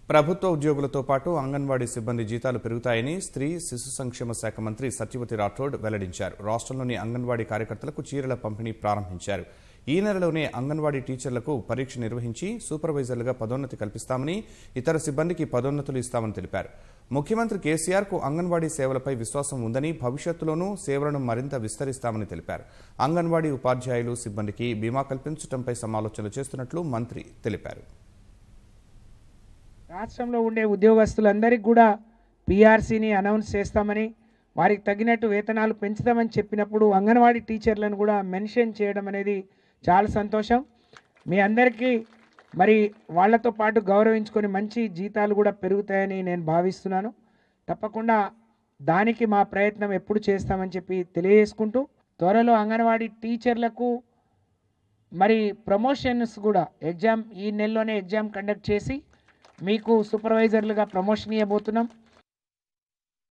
ప్రభుత్వ ఉద్యోగులతో పాటు అంగన్వాడీ సిబ్బంది జీతాలు పెరుగుతాయని స్త్రీ శిశు సంక్షేమ శాఖ మంత్రి సత్యవతి రాఠోడ్ వెల్లడించారు రాష్ట్రంలోని అంగన్వాడీ కార్యకర్తలకు చీరల పంపిణీ ప్రారంభించారు ఈ నెలలోనే అంగన్వాడీ టీచర్లకు పరీక్ష నిర్వహించి సూపర్వైజర్లుగా పదోన్నతి కల్పిస్తామని ఇతర సిబ్బందికి పదోన్నతులు ఇస్తామని తెలిపారు ముఖ్యమంత్రి కేసీఆర్ కు అంగన్వాడీ సేవలపై విశ్వాసం ఉందని భవిష్యత్తులోనూ సేవలను మరింత విస్తరిస్తామని తెలిపారు అంగన్వాడీ ఉపాధ్యాయులు సిబ్బందికి బీమా కల్పించడంపై సమాలోచనలు చేస్తున్నట్లు మంత్రి తెలిపారు రాష్ట్రంలో ఉండే ఉద్యోగస్తులందరికీ కూడా పీఆర్సీని అనౌన్స్ చేస్తామని వారికి తగినట్టు వేతనాలు పెంచుతామని చెప్పినప్పుడు అంగన్వాడీ టీచర్లను కూడా మెన్షన్ చేయడం అనేది చాలా సంతోషం మీ అందరికీ మరి వాళ్ళతో పాటు గౌరవించుకొని మంచి జీతాలు కూడా పెరుగుతాయని నేను భావిస్తున్నాను తప్పకుండా దానికి మా ప్రయత్నం ఎప్పుడు చేస్తామని చెప్పి తెలియజేసుకుంటూ త్వరలో అంగన్వాడీ టీచర్లకు మరి ప్రమోషన్స్ కూడా ఎగ్జామ్ ఈ నెలలోనే ఎగ్జామ్ కండక్ట్ చేసి మీకు సూపర్వైజర్లుగా ప్రమోషన్ ఇవ్వబోతున్నాం